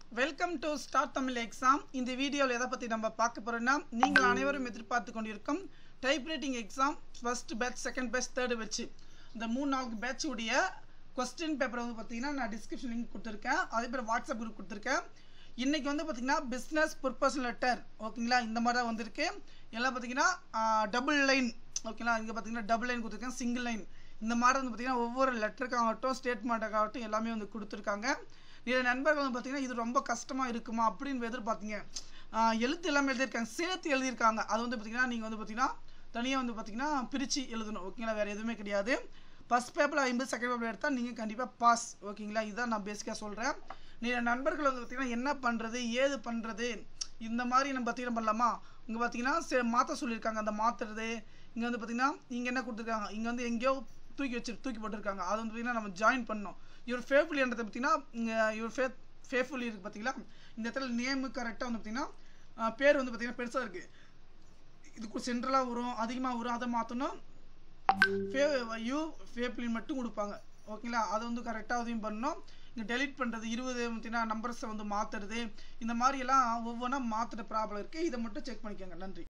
welcome to start Tamil exam இந்த வீடியோவில் எதை பற்றி நம்ம பார்க்க போகிறோம்னா நீங்கள் அனைவரும் எதிர்பார்த்து கொண்டிருக்கும் typewriting exam first batch second batch third வச்சு இந்த மூணு நாலு பேட்ச் உடைய கொஸ்டின் பேப்பர் வந்து பார்த்தீங்கன்னா நான் டிஸ்கிரிப்ஷன் லிங்க் கொடுத்துருக்கேன் அதே பேர் வாட்ஸ்அப் குரூப் கொடுத்துருக்கேன் இன்றைக்கி வந்து பார்த்தீங்கன்னா பிஸ்னஸ் பர்பஸ் லெட்டர் ஓகேங்களா இந்த மாதிரி தான் வந்திருக்கு எல்லாம் பார்த்தீங்கன்னா டபுள் லைன் ஓகேங்களா இங்கே பார்த்தீங்கன்னா டபுள் லைன் கொடுத்துருக்கேன் சிங்கிள் லைன் இந்த மாதிரி வந்து பார்த்தீங்கன்னா ஒவ்வொரு லெட்டருக்காகட்டும் ஸ்டேட்மெண்ட்டுக்காகட்டும் எல்லாமே வந்து கொடுத்துருக்காங்க நிறைய நண்பர்கள் வந்து பார்த்தீங்கன்னா இது ரொம்ப கஷ்டமாக இருக்குமா அப்படின்னு எதிர்பார்த்தீங்க ஆஹ் எழுத்து எல்லாமே எழுதியிருக்காங்க சேர்த்து எழுதியிருக்காங்க அது வந்து பார்த்தீங்கன்னா நீங்கள் வந்து பார்த்தீங்கன்னா தனியாக வந்து பார்த்தீங்கன்னா பிரித்து எழுதணும் ஓகேங்களா வேறு எதுவுமே கிடையாது ஃபஸ்ட் பேப்பர் ஐம்பது செகண்ட் பேப்பர் எடுத்தால் நீங்கள் கண்டிப்பாக பாஸ் ஓகேங்களா இதுதான் நான் பேசிக்காக சொல்கிறேன் நிறைய நண்பர்கள் வந்து பார்த்தீங்கன்னா என்ன பண்ணுறது ஏது பண்ணுறது இந்த மாதிரி நம்ம பார்த்தீங்கன்னா பண்ணலாமா இங்கே பார்த்தீங்கன்னா சே மாற்ற சொல்லியிருக்காங்க அந்த மாற்றுறது இங்கே வந்து பார்த்தீங்கன்னா இங்கே என்ன கொடுத்துருக்காங்க இங்கே வந்து எங்கேயோ தூக்கி வச்சு தூக்கி போட்டிருக்காங்க அது வந்து பார்த்தீங்கன்னா நம்ம ஜாயின் பண்ணோம் இவர் ஃபேஃபுல்லின்றதை பார்த்தீங்கன்னா இங்கே இவர் ஃபே ஃபேஃபுல்லி இருக்குது பார்த்தீங்களா இந்த இடத்துல நேமு கரெக்டாக வந்து பார்த்தீங்கன்னா ஆஹ் பேர் வந்து பார்த்தீங்கன்னா பெருசாக இருக்குது இதுக்கு சென்ட்ரலாக வரும் அதிகமாக வரும் அதை மாற்றணும் ஃபே யூ ஃபேப்ளின் மட்டும் கொடுப்பாங்க ஓகேங்களா அதை வந்து கரெக்டாக உதவி பண்ணணும் இங்கே டெலிட் பண்ணுறது இருபது பார்த்தீங்கன்னா நம்பர்ஸை வந்து மாற்றுறது இந்த மாதிரியெல்லாம் ஒவ்வொன்றா மாற்றுற ப்ராப்ளம் இருக்குது இதை மட்டும் செக் பண்ணிக்கோங்க நன்றி